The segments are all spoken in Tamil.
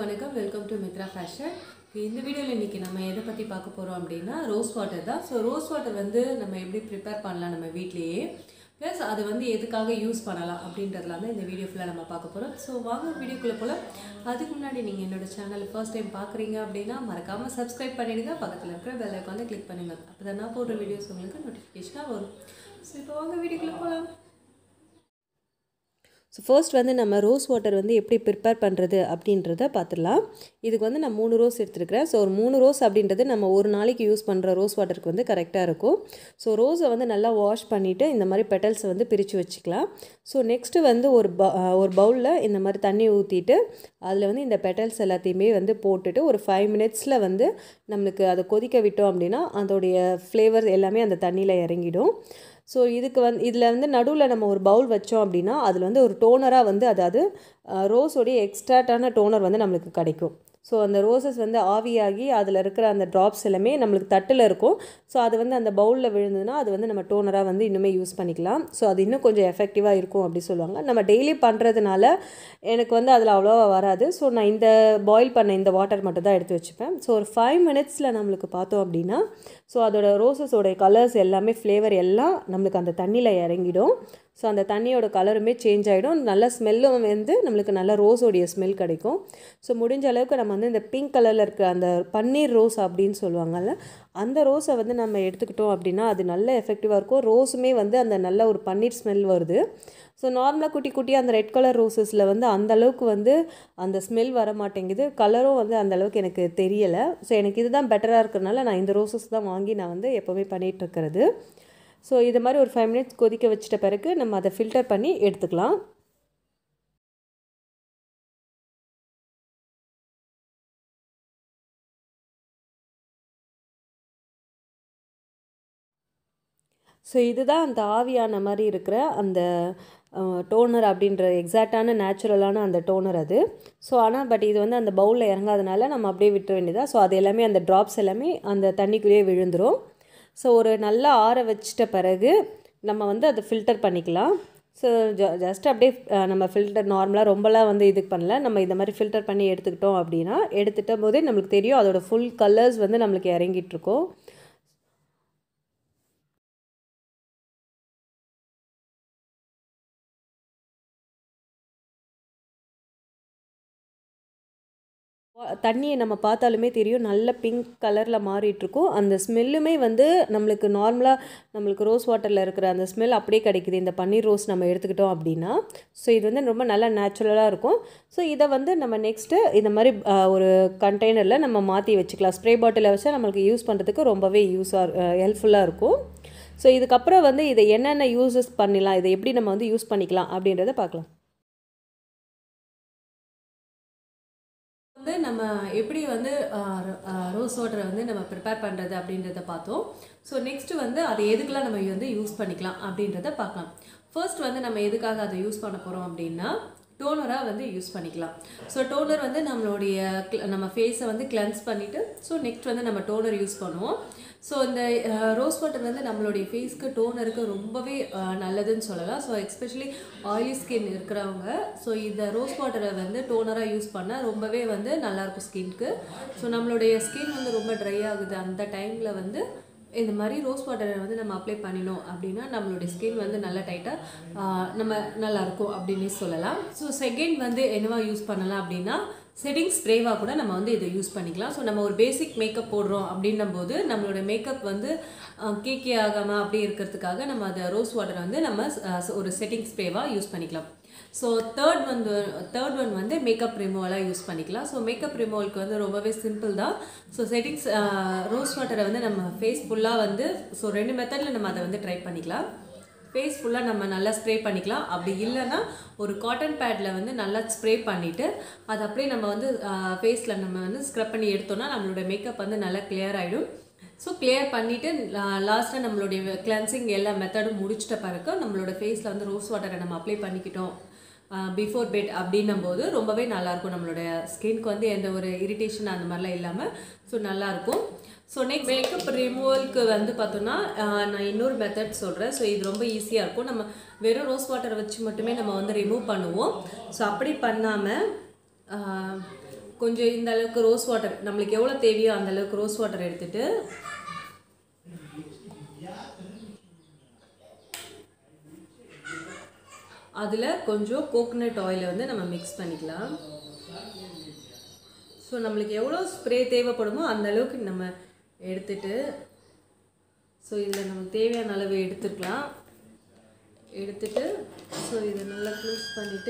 வணக்கம் வெல்கம் டு மித்ரா ஃபேஷன் இந்த வீடியோவில் இன்றைக்கி நம்ம எதை பற்றி பார்க்க போகிறோம் அப்படின்னா ரோஸ் வாட்டர் தான் ஸோ ரோஸ் வாட்டர் வந்து நம்ம எப்படி ப்ரிப்பேர் பண்ணலாம் நம்ம வீட்லேயே ப்ளஸ் அது வந்து எதுக்காக யூஸ் பண்ணலாம் அப்படின்றதுலாம் தான் இந்த வீடியோ ஃபுல்லாக நம்ம பார்க்க போகிறோம் ஸோ வாங்க வீடியோக்குள்ளே போகலாம் அதுக்கு முன்னாடி நீங்கள் என்னோட சேனல் ஃபர்ஸ்ட் டைம் பார்க்குறீங்க அப்படின்னா மறக்காமல் சப்ஸ்கிரைப் பண்ணிடுங்க பக்கத்தில் இருக்கிற பெல் ஐக்கானை கிளிக் பண்ணுங்கள் அப்போ தான் நான் போடுற வீடியோஸ் உங்களுக்கு நோட்டிஃபிகேஷனாக வரும் ஸோ இப்போ வாங்க வீடியோக்குள்ளே போகலாம் ஸோ ஃபர்ஸ்ட் வந்து நம்ம ரோஸ் வாட்டர் வந்து எப்படி ப்ரிப்பேர் பண்ணுறது அப்படின்றத பார்த்துடலாம் இதுக்கு வந்து நான் மூணு ரோஸ் எடுத்துருக்கிறேன் ஸோ ஒரு மூணு ரோஸ் அப்படின்றது நம்ம ஒரு நாளைக்கு யூஸ் பண்ணுற ரோஸ் வாட்டருக்கு வந்து கரெக்டாக இருக்கும் ஸோ ரோஸை வந்து நல்லா வாஷ் பண்ணிவிட்டு இந்த மாதிரி பெட்டல்ஸை வந்து பிரித்து வச்சுக்கலாம் ஸோ நெக்ஸ்ட்டு வந்து ஒரு ப ஒரு பவுலில் இந்த மாதிரி தண்ணி ஊற்றிட்டு அதில் வந்து இந்த பெட்டல்ஸ் எல்லாத்தையுமே வந்து போட்டுட்டு ஒரு ஃபைவ் மினிட்ஸில் வந்து நம்மளுக்கு அதை கொதிக்க விட்டோம் அப்படின்னா அதோடைய ஃப்ளேவர் எல்லாமே அந்த தண்ணியில் இறங்கிடும் ஸோ இதுக்கு வந்து இதில் வந்து நடுவில் நம்ம ஒரு பவுல் வச்சோம் அப்படின்னா அதில் வந்து ஒரு டோனராக வந்து அதாவது ரோஸோடைய எக்ஸ்ட்ராட்டான டோனர் வந்து நம்மளுக்கு கிடைக்கும் ஸோ அந்த ரோசஸ் வந்து ஆவியாகி அதில் இருக்கிற அந்த ட்ராப்ஸ் எல்லாமே நம்மளுக்கு தட்டில் இருக்கும் ஸோ அது வந்து அந்த பவுலில் விழுந்ததுன்னா அது வந்து நம்ம டோனராக வந்து இன்னுமே யூஸ் பண்ணிக்கலாம் ஸோ அது இன்னும் கொஞ்சம் எஃபெக்டிவாக இருக்கும் அப்படி சொல்லுவாங்க நம்ம டெய்லி பண்ணுறதுனால எனக்கு வந்து அதில் அவ்வளோவா வராது ஸோ நான் இந்த பாயில் பண்ண இந்த வாட்டர் மட்டும் தான் எடுத்து வச்சுப்பேன் ஸோ ஒரு ஃபைவ் மினிட்ஸில் நம்மளுக்கு பார்த்தோம் அப்படின்னா ஸோ அதோட ரோசஸோடைய கலர்ஸ் எல்லாமே ஃப்ளேவர் எல்லாம் நம்மளுக்கு அந்த தண்ணியில் இறங்கிடும் ஸோ அந்த தண்ணியோட கலருமே சேஞ்ச் ஆகிடும் நல்ல ஸ்மெல்லும் வந்து நம்மளுக்கு நல்ல ரோஸோடைய ஸ்மெல் கிடைக்கும் ஸோ முடிஞ்ச அளவுக்கு நம்ம வந்து இந்த பிங்க் கலரில் இருக்கிற அந்த பன்னீர் ரோஸ் அப்படின்னு சொல்லுவாங்கல்ல அந்த ரோஸை வந்து நம்ம எடுத்துக்கிட்டோம் அப்படின்னா அது நல்ல எஃபெக்டிவாக இருக்கும் ரோஸுமே வந்து அந்த நல்ல ஒரு பன்னீர் ஸ்மெல் வருது ஸோ நார்மலாக குட்டி குட்டியாக அந்த ரெட் கலர் ரோசஸில் வந்து அந்த அளவுக்கு வந்து அந்த ஸ்மெல் வர மாட்டேங்குது கலரும் வந்து அந்த அளவுக்கு எனக்கு தெரியலை ஸோ எனக்கு இதுதான் பெட்டராக இருக்கிறனால நான் இந்த ரோசஸ் தான் வாங்கி நான் வந்து எப்போவுமே பண்ணிகிட்ருக்கிறது ஸோ இது மாதிரி ஒரு ஃபைவ் மினிட்ஸ் கொதிக்க வச்சிட்ட பிறகு நம்ம அதை ஃபில்டர் பண்ணி எடுத்துக்கலாம் ஸோ இதுதான் அந்த ஆவியான மாதிரி இருக்கிற அந்த டோனர் அப்படின்ற எக்ஸாக்டான நேச்சுரலான அந்த டோனர் அது ஸோ ஆனால் பட் இது வந்து அந்த பவுலில் இறங்காதனால நம்ம அப்படியே விட்டுற வேண்டியதாக ஸோ அது எல்லாமே அந்த ட்ராப்ஸ் எல்லாமே அந்த தண்ணிக்குள்ளேயே விழுந்துடும் ஸோ ஒரு நல்லா ஆற வச்சிட்ட பிறகு நம்ம வந்து அதை ஃபில்டர் பண்ணிக்கலாம் ஸோ ஜ ஜஸ்ட் அப்படியே நம்ம ஃபில்டர் நார்மலாக ரொம்பலாம் வந்து இதுக்கு பண்ணல நம்ம இந்த மாதிரி ஃபில்டர் பண்ணி எடுத்துக்கிட்டோம் அப்படின்னா எடுத்துட்ட போதே நம்மளுக்கு தெரியும் அதோட ஃபுல் கலர்ஸ் வந்து நம்மளுக்கு இறங்கிட்டுருக்கோம் தண்ணியை நம்ம பார்த்தாலுமே தெரியும் நல்ல பிங்க் கலரில் மாறிட்டுருக்கும் அந்த ஸ்மெல்லுமே வந்து நம்மளுக்கு நார்மலாக நம்மளுக்கு ரோஸ் வாட்டரில் இருக்கிற அந்த ஸ்மெல் அப்படியே கிடைக்குது இந்த பன்னீர் ரோஸ் நம்ம எடுத்துக்கிட்டோம் அப்படின்னா ஸோ இது வந்து ரொம்ப நல்லா நேச்சுரலாக இருக்கும் ஸோ இதை வந்து நம்ம நெக்ஸ்ட்டு இந்த மாதிரி ஒரு கண்டெய்னரில் நம்ம மாற்றி வச்சுக்கலாம் ஸ்ப்ரே பாட்டிலில் வச்சா நம்மளுக்கு யூஸ் பண்ணுறதுக்கு ரொம்பவே யூஸாக ஹெல்ப்ஃபுல்லாக இருக்கும் ஸோ இதுக்கப்புறம் வந்து இதை என்னென்ன யூஸஸ் பண்ணிடலாம் இதை எப்படி நம்ம வந்து யூஸ் பண்ணிக்கலாம் அப்படின்றத பார்க்கலாம் வந்து நம்ம எப்படி வந்து ரோஸ் வாட்டரை வந்து நம்ம ப்ரிப்பேர் பண்ணுறது அப்படின்றத பார்த்தோம் ஸோ நெக்ஸ்ட்டு வந்து அதை எதுக்கெலாம் நம்ம வந்து யூஸ் பண்ணிக்கலாம் அப்படின்றத பார்க்கலாம் ஃபர்ஸ்ட் வந்து நம்ம எதுக்காக அதை யூஸ் பண்ண போகிறோம் அப்படின்னா டோனராக வந்து யூஸ் பண்ணிக்கலாம் ஸோ டோனர் வந்து நம்மளுடைய நம்ம ஃபேஸை வந்து கிளென்ஸ் பண்ணிவிட்டு ஸோ நெக்ஸ்ட் வந்து நம்ம டோனர் யூஸ் பண்ணுவோம் ஸோ இந்த ரோஸ் வாட்டர் வந்து நம்மளுடைய ஃபேஸ்க்கு டோனருக்கு ரொம்பவே நல்லதுன்னு சொல்லலாம் ஸோ எஸ்பெஷலி ஆயிலி ஸ்கின் இருக்கிறவங்க ஸோ இந்த ரோஸ் வாட்டரை வந்து டோனராக யூஸ் பண்ணால் ரொம்பவே வந்து நல்லாயிருக்கும் ஸ்கின்க்கு ஸோ நம்மளுடைய ஸ்கின் வந்து ரொம்ப ட்ரை ஆகுது அந்த டைமில் வந்து இந்த மாதிரி ரோஸ் வாட்டரை வந்து நம்ம அப்ளை பண்ணினோம் அப்படின்னா நம்மளுடைய ஸ்கின் வந்து நல்லா டைட்டாக நம்ம நல்லாயிருக்கும் அப்படின்னு சொல்லலாம் ஸோ செகண்ட் வந்து என்னவா யூஸ் பண்ணலாம் அப்படின்னா செட்டிங் ஸ்ப்ரேவாக கூட நம்ம வந்து இதை யூஸ் பண்ணிக்கலாம் ஸோ நம்ம ஒரு பேசிக் மேக்கப் போடுறோம் அப்படின்னும் போது நம்மளோட மேக்கப் வந்து கேக்கே ஆகாமல் அப்படி இருக்கிறதுக்காக நம்ம அதை ரோஸ் வாட்டரை வந்து நம்ம ஒரு செட்டிங் ஸ்ப்ரேவாக யூஸ் பண்ணிக்கலாம் ஸோ தேர்ட் வந்து தேர்ட் ஒன் வந்து மேக்கப் ரிமூவலாக யூஸ் பண்ணிக்கலாம் ஸோ மேக்கப் ரிமூவலுக்கு வந்து ரொம்பவே சிம்பிள் தான் ஸோ செட்டிங்ஸ் ரோஸ் வாட்டரை வந்து நம்ம ஃபேஸ் ஃபுல்லாக வந்து ஸோ ரெண்டு மெத்தடில் நம்ம அதை வந்து ட்ரை பண்ணிக்கலாம் ஃபேஸ் ஃபுல்லாக நம்ம நல்லா ஸ்ப்ரே பண்ணிக்கலாம் அப்படி இல்லைன்னா ஒரு காட்டன் பேடில் வந்து நல்லா ஸ்ப்ரே பண்ணிவிட்டு அது அப்படியே நம்ம வந்து ஃபேஸில் நம்ம வந்து ஸ்க்ரப் பண்ணி எடுத்தோம்னா நம்மளோட மேக்கப் வந்து நல்லா கிளியர் ஆகிடும் ஸோ கிளியர் பண்ணிவிட்டு லாஸ்ட்டாக நம்மளுடைய கிளென்சிங் எல்லா மெத்தடும் முடிச்சிட்ட பிறகு நம்மளோட ஃபேஸில் வந்து ரோஸ் வாட்டரை நம்ம அப்ளை பண்ணிக்கிட்டோம் பிஃபோர் பெட் அப்படின்னும் போது ரொம்பவே நல்லாயிருக்கும் நம்மளோட ஸ்கின்க்கு வந்து எந்த ஒரு இரிட்டேஷன் அந்த மாதிரிலாம் இல்லாமல் ஸோ நல்லாயிருக்கும் ஸோ நெக்ஸ்ட் மேக்கப் ரிமூவலுக்கு வந்து பார்த்தோன்னா ஆஹ், நான் இன்னொரு மெத்தட் சொல்கிறேன் ஸோ இது ரொம்ப ஈஸியாக இருக்கும் நம்ம வெறும் ரோஸ் வாட்டரை வச்சு மட்டுமே நம்ம வந்து ரிமூவ் பண்ணுவோம் ஸோ அப்படி பண்ணாமல் கொஞ்சம் இந்த அளவுக்கு ரோஸ் வாட்டர் நம்மளுக்கு எவ்வளோ தேவையோ அந்த அளவுக்கு ரோஸ் வாட்டர் எடுத்துட்டு அதில் கொஞ்சம் கோகனட் ஆயிலை வந்து நம்ம மிக்ஸ் பண்ணிக்கலாம் ஸோ நம்மளுக்கு எவ்வளோ ஸ்ப்ரே தேவைப்படுமோ அந்த அளவுக்கு நம்ம எடுத்துட்டு ஸோ இதில் நமக்கு தேவையான அளவு எடுத்துக்கலாம் எடுத்துட்டு ஸோ இதை நல்லா க்ளோஸ் பண்ணிவிட்டு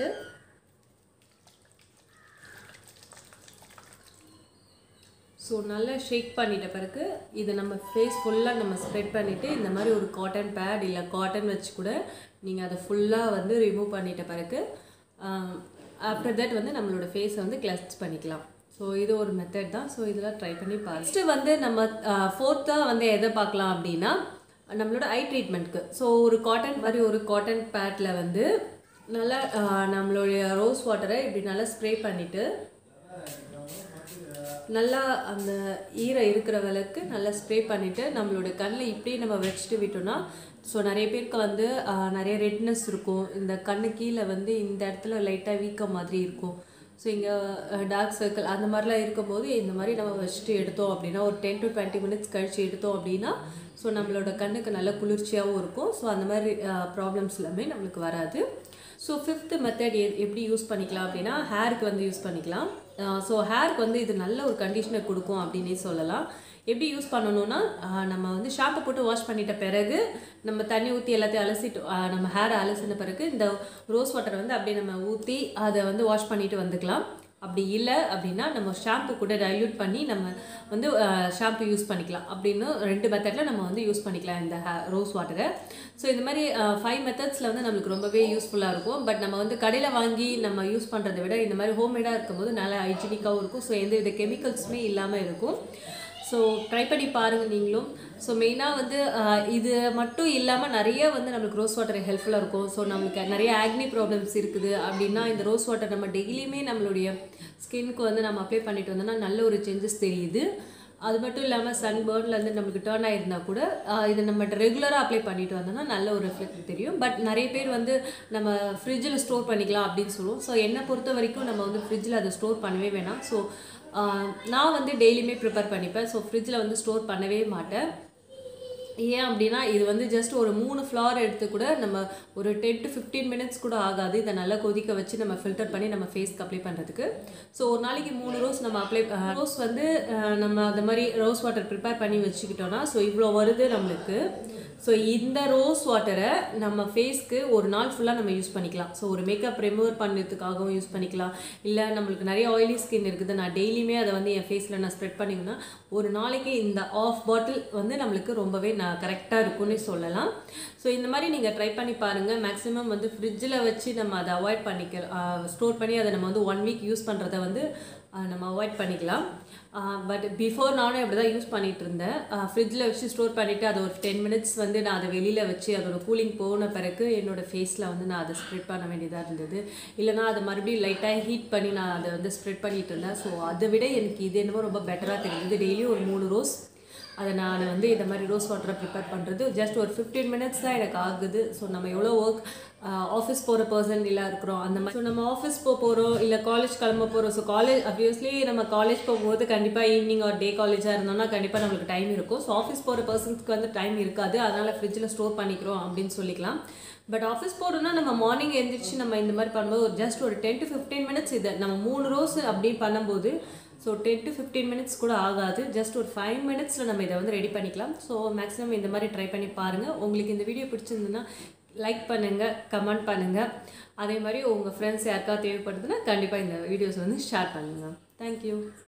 ஸோ நல்லா ஷேக் பண்ணிட்ட பிறகு இதை நம்ம ஃபேஸ் ஃபுல்லாக நம்ம ஸ்ப்ரெட் பண்ணிவிட்டு இந்த மாதிரி ஒரு காட்டன் பேட் இல்லை காட்டன் வச்சு கூட நீங்கள் அதை ஃபுல்லாக வந்து ரிமூவ் பண்ணிட்ட பிறகு ஆஃப்டர் தட் வந்து நம்மளோட ஃபேஸை வந்து கிளச் பண்ணிக்கலாம் ஸோ இது ஒரு மெத்தட் தான் ஸோ இதெல்லாம் ட்ரை பண்ணி பாருங்க நெக்ஸ்ட்டு வந்து நம்ம ஃபோர்த்தாக வந்து எதை பார்க்கலாம் அப்படின்னா நம்மளோட ஐ ட்ரீட்மெண்ட்க்கு ஸோ ஒரு காட்டன் மாதிரி ஒரு காட்டன் பேட்டில் வந்து நல்லா ஆஹ், நம்மளுடைய ரோஸ் வாட்டரை இப்படி நல்லா ஸ்ப்ரே பண்ணிவிட்டு நல்லா அந்த ஈரம் இருக்கிற அளவுக்கு நல்லா ஸ்ப்ரே பண்ணிவிட்டு நம்மளோட கண்ணில் இப்படியே நம்ம வச்சுட்டு விட்டோம்னா ஸோ நிறைய பேருக்கு வந்து ஆஹ், நிறைய ரெட்னஸ் இருக்கும் இந்த கண்ணு கீழே வந்து இந்த இடத்துல லைட்டாக வீக்கம் மாதிரி இருக்கும் ஸோ இங்கே டார்க் சர்க்கிள் அந்த மாதிரிலாம் இருக்கும்போது இந்த மாதிரி நம்ம வச்சுட்டு எடுத்தோம் அப்படின்னா ஒரு டென் டு டுவெண்ட்டி மினிட்ஸ் கழிச்சு எடுத்தோம் அப்படின்னா ஸோ நம்மளோட கண்ணுக்கு நல்ல குளிர்ச்சியாகவும் இருக்கும் ஸோ அந்த மாதிரி ப்ராப்ளம்ஸ் எல்லாமே நம்மளுக்கு வராது ஸோ ஃபிஃப்த்து மெத்தட் எப்படி யூஸ் பண்ணிக்கலாம் அப்படின்னா ஹேருக்கு வந்து யூஸ் பண்ணிக்கலாம் ஸோ ஹேருக்கு வந்து இது நல்ல ஒரு கண்டிஷனர் கொடுக்கும் அப்படின்னே சொல்லலாம் எப்படி யூஸ் பண்ணணும்னா ஆஹ் நம்ம வந்து ஷாம்பு போட்டு வாஷ் பண்ணிட்ட பிறகு நம்ம தண்ணி ஊற்றி எல்லாத்தையும் அலசிட்டு ஆஹ் நம்ம ஹேரை அலசின பிறகு இந்த ரோஸ் வாட்டரை வந்து அப்படியே நம்ம ஊற்றி அதை வந்து வாஷ் பண்ணிட்டு வந்துக்கலாம் அப்படி இல்லை அப்படின்னா நம்ம ஷாம்பு கூட டைல்யூட் பண்ணி நம்ம வந்து ஷாம்பு யூஸ் பண்ணிக்கலாம் அப்படின்னு ரெண்டு மெத்தடில் நம்ம வந்து யூஸ் பண்ணிக்கலாம் இந்த ரோஸ் வாட்டரை ஸோ இந்த மாதிரி ஃபைவ் மெத்தட்ஸில் வந்து நம்மளுக்கு ரொம்பவே யூஸ்ஃபுல்லாக இருக்கும் பட் நம்ம வந்து கடையில் வாங்கி நம்ம யூஸ் பண்ணுறதை விட இந்த மாதிரி ஹோம்மேடாக இருக்கும்போது நல்லா ஹைஜீனிக்காகவும் இருக்கும் ஸோ எந்த வித கெமிக்கல்ஸுமே இல்லாமல் இருக்கும் ஸோ ட்ரை பண்ணி பாருங்கள் நீங்களும் ஸோ மெயினாக வந்து ஆஹ், இது மட்டும் இல்லாமல் நிறைய வந்து நம்மளுக்கு ரோஸ் வாட்டர் ஹெல்ப்ஃபுல்லாக இருக்கும் ஸோ நம்மளுக்கு நிறைய ஆக்னி ப்ராப்ளம்ஸ் இருக்குது அப்படின்னா இந்த ரோஸ் வாட்டர் நம்ம டெய்லியுமே நம்மளுடைய ஸ்கின்க்கு வந்து நம்ம அப்ளை பண்ணிட்டு வந்தோம்னா நல்ல ஒரு சேஞ்சஸ் தெரியுது அது மட்டும் இல்லாமல் சன் இருந்து நம்மளுக்கு டேர்ன் ஆயிருந்தா கூட ஆஹ், இதை நம்ம ரெகுலராக அப்ளை பண்ணிட்டு வந்தோம்னா நல்ல ஒரு எஃபெக்ட் தெரியும் பட் நிறைய பேர் வந்து நம்ம ஃப்ரிட்ஜில் ஸ்டோர் பண்ணிக்கலாம் அப்படின்னு சொல்லுவோம் ஸோ என்னை பொறுத்த வரைக்கும் நம்ம வந்து ஃப்ரிட்ஜில் அதை ஸ்டோர் பண்ணவே வேணாம் ஸோ நான் வந்து டெய்லியுமே ப்ரிப்பேர் பண்ணிப்பேன் ஸோ ஃப்ரிட்ஜில் வந்து ஸ்டோர் பண்ணவே மாட்டேன் ஏன் அப்படின்னா இது வந்து ஜஸ்ட் ஒரு மூணு ஃப்ளவர் எடுத்து கூட நம்ம ஒரு டென் டு ஃபிஃப்டீன் மினிட்ஸ் கூட ஆகாது இதை நல்லா கொதிக்க வச்சு நம்ம ஃபில்டர் பண்ணி நம்ம ஃபேஸ்க்கு அப்ளை பண்ணுறதுக்கு ஸோ ஒரு நாளைக்கு மூணு ரோஸ் நம்ம அப்ளை ரோஸ் வந்து அஹ், நம்ம அந்த மாதிரி ரோஸ் வாட்டர் ப்ரிப்பேர் பண்ணி வச்சுக்கிட்டோம்னா ஸோ இவ்வளோ வருது நம்மளுக்கு ஸோ இந்த ரோஸ் வாட்டரை நம்ம ஃபேஸ்க்கு ஒரு நாள் ஃபுல்லாக நம்ம யூஸ் பண்ணிக்கலாம் ஸோ ஒரு மேக்கப் ரிமூவ் பண்ணுறதுக்காகவும் யூஸ் பண்ணிக்கலாம் இல்லை நம்மளுக்கு நிறைய ஆயிலி ஸ்கின் இருக்குது நான் டெய்லியுமே அதை வந்து என் ஃபேஸில் நான் ஸ்ப்ரெட் பண்ணிங்கன்னா ஒரு நாளைக்கு இந்த ஆஃப் பாட்டில் வந்து நம்மளுக்கு ரொம்பவே நான் கரெக்டாக இருக்கும்னு சொல்லலாம் ஸோ இந்த மாதிரி நீங்கள் ட்ரை பண்ணி பாருங்கள் மேக்ஸிமம் வந்து ஃப்ரிட்ஜில் வச்சு நம்ம அதை அவாய்ட் பண்ணிக்க ஸ்டோர் பண்ணி அதை நம்ம வந்து ஒன் வீக் யூஸ் பண்ணுறத வந்து ஆஹ் நம்ம அவாய்ட் பண்ணிக்கலாம் பட் பிஃபோர் நானும் இப்படி தான் யூஸ் பண்ணிட்டு இருந்தேன் ஃப்ரிட்ஜில் வச்சு ஸ்டோர் பண்ணிவிட்டு அதை ஒரு டென் மினிட்ஸ் வந்து நான் அதை வெளியில் வச்சு அதோட கூலிங் போன பிறகு என்னோட ஃபேஸில் வந்து நான் அதை ஸ்ப்ரெட் பண்ண வேண்டியதாக இருந்தது இல்லைனா அதை மறுபடியும் லைட்டாக ஹீட் பண்ணி நான் அதை வந்து ஸ்ப்ரெட் பண்ணிட்டு இருந்தேன் ஸோ அதை விட எனக்கு இது என்னமோ ரொம்ப பெட்டராக தெரியுது டெய்லியும் ஒரு மூணு ரோஸ் அதை நான் வந்து இந்த மாதிரி ரோஸ் வாட்டரை ப்ரிப்பேர் பண்ணுறது ஜஸ்ட் ஒரு ஃபிஃப்டீன் மினிட்ஸ் தான் எனக்கு ஆகுது ஸோ நம்ம எவ்வளோ ஒர்க் ஆஃபீஸ் போகிற பர்சன் எல்லாம் இருக்கிறோம் அந்த மாதிரி ஸோ நம்ம ஆஃபீஸ் போக போகிறோம் இல்லை காலேஜ் கிளம்ப போகிறோம் ஸோ காலேஜ் அப்வியஸ்லி நம்ம காலேஜ் போகும்போது கண்டிப்பாக ஈவினிங் ஆர் டே காலேஜாக இருந்தோம்னா கண்டிப்பாக நம்மளுக்கு டைம் இருக்கும் ஸோ ஆஃபீஸ் போகிற பர்சன்ஸ்க்கு வந்து டைம் இருக்காது அதனால் ஃப்ரிட்ஜில் ஸ்டோர் பண்ணிக்கிறோம் அப்படின்னு சொல்லிக்கலாம் பட் ஆஃபீஸ் போகிறோம்னா நம்ம மார்னிங் எழுந்திரிச்சு நம்ம இந்த மாதிரி பண்ணும்போது ஒரு ஜஸ்ட் ஒரு டென் டு ஃபிஃப்டீன் மினிட்ஸ் இது நம்ம மூணு ரோஸ் அப்படி பண்ணும்போது so ten to fifteen minutes கூட ஆகாது ஜஸ்ட் ஒரு ஃபைவ் மினிட்ஸில் நம்ம இதை வந்து ரெடி பண்ணிக்கலாம் ஸோ மேக்ஸிமம் இந்த மாதிரி ட்ரை பண்ணி பாருங்கள் உங்களுக்கு இந்த வீடியோ பிடிச்சிருந்ததுன்னா லைக் பண்ணுங்கள் கமெண்ட் பண்ணுங்கள் அதே மாதிரி உங்கள் ஃப்ரெண்ட்ஸ் யாருக்காவது தேவைப்படுதுன்னா கண்டிப்பாக இந்த வீடியோஸ் வந்து ஷேர் பண்ணுங்கள் தேங்க்யூ